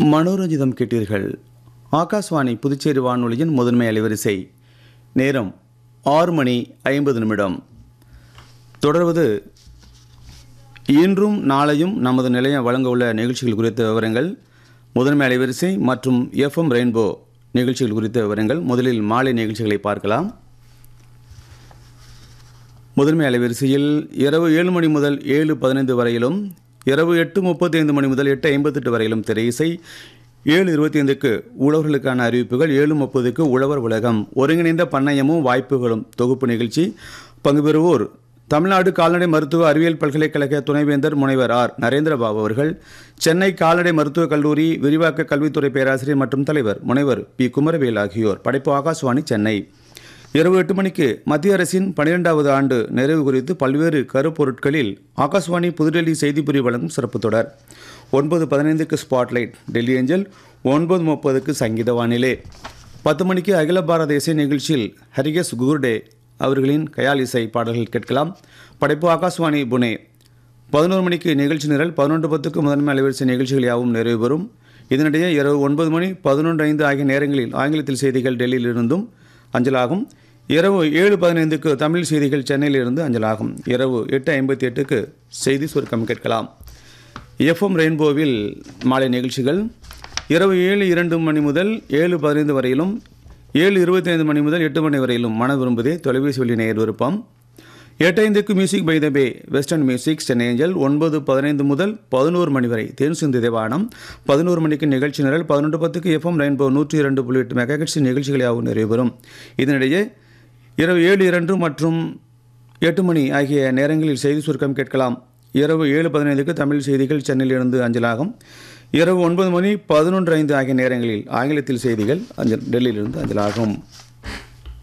மனோரஞ்சிதம் கேட்டீர்கள் ஆகாஷ்வாணி புதுச்சேரி வானொலியின் முதன்மை அலைவரிசை நேரம் ஆறு மணி ஐம்பது நிமிடம் தொடர்வது இன்றும் நாளையும் நமது நிலையம் வழங்க உள்ள நிகழ்ச்சிகள் குறித்த விவரங்கள் முதன்மை அலைவரிசை மற்றும் எஃப்எம் ரெயின்போ நிகழ்ச்சிகள் குறித்த விவரங்கள் முதலில் மாலை நிகழ்ச்சிகளை பார்க்கலாம் முதன்மை அலைவரிசையில் இரவு ஏழு மணி முதல் ஏழு பதினைந்து வரையிலும் இரவு எட்டு முப்பத்தி ஐந்து மணி முதல் எட்டு ஐம்பத்தெட்டு வரையிலும் திரையிசை ஏழு இருபத்தி ஐந்துக்கு உழவர்களுக்கான அறிவிப்புகள் ஏழு முப்பதுக்கு உழவர் உலகம் ஒருங்கிணைந்த பண்ணையமும் வாய்ப்புகளும் தொகுப்பு நிகழ்ச்சி பங்கு பெறுவோர் தமிழ்நாடு கால்நடை மருத்துவ அறிவியல் பல்கலைக்கழக துணைவேந்தர் முனைவர் ஆர் நரேந்திரபாபு அவர்கள் சென்னை கால்நடை மருத்துவக் கல்லூரி விரிவாக்க கல்வித்துறை பேராசிரியர் மற்றும் தலைவர் முனைவர் பி குமரவேல் ஆகியோர் படைப்பு ஆகாஷ்வாணி சென்னை இரவு எட்டு மணிக்கு மத்திய அரசின் பனிரெண்டாவது ஆண்டு நிறைவு குறித்து பல்வேறு கருப்பொருட்களில் ஆகாஷ்வாணி புதுடெல்லி செய்திப்பிரிவு வழங்கும் சிறப்பு தொடர் ஒன்பது பதினைந்துக்கு ஸ்பாட்லைட் டெல்லி ஏஞ்சல் ஒன்பது முப்பதுக்கு சங்கீத வானிலை பத்து மணிக்கு அகில பாரத இசை நிகழ்ச்சியில் ஹரிகேஷ் குர்டே அவர்களின் கயால் இசை பாடல்கள் கேட்கலாம் படைப்பு ஆகாஷ்வாணி புனே பதினோரு மணிக்கு நிகழ்ச்சி நிரல் பதினொன்று பத்துக்கு முதன்மை அலைவரிசை நிகழ்ச்சிகள் யாவும் நிறைவு பெறும் இதனிடையே இரவு ஒன்பது மணி பதினொன்று ஐந்து ஆகிய நேரங்களில் ஆங்கிலத்தில் செய்திகள் டெல்லியிலிருந்தும் அஞ்சலாகும் இரவு ஏழு பதினைந்துக்கு தமிழ் செய்திகள் சென்னையிலிருந்து அஞ்சலாகும் இரவு எட்டு ஐம்பத்தி எட்டுக்கு செய்தி சுருக்கம் கேட்கலாம் எஃப்எம் ரெயின்போவில் மாலை நிகழ்ச்சிகள் இரவு ஏழு இரண்டு மணி முதல் ஏழு பதினைந்து வரையிலும் ஏழு இருபத்தி ஐந்து மணி முதல் எட்டு மணி வரையிலும் மன விரும்புதே தொலைபேசி வழி நேயர் விருப்பம் எட்டைந்துக்கு music by the bay western music Chennai angel ஒன்பது பதினைந்து முதல் பதினோரு மணி வரை தேன் சிந்து தேவானம் பதினோரு மணிக்கு நிகழ்ச்சி நிரல் பதினொன்று பத்துக்கு எஃப்எம் ரெயின்போ நூற்றி இரண்டு புள்ளி எட்டு மெகாஹெட்ஸ் நிகழ்ச்சிகள் யாவும் நிறைவேறும் இதனிடையே இரவு ஏழு இரண்டு மற்றும் எட்டு மணி ஆகிய நேரங்களில் செய்தி சுருக்கம் கேட்கலாம் இரவு ஏழு பதினைந்துக்கு தமிழ் செய்திகள் சென்னையிலிருந்து அஞ்சலாகும் இரவு ஒன்பது மணி பதினொன்று ஐந்து ஆகிய நேரங்களில் ஆங்கிலத்தில் செய்திகள் அஞ்சல் டெல்லியிலிருந்து அஞ்சலாகும்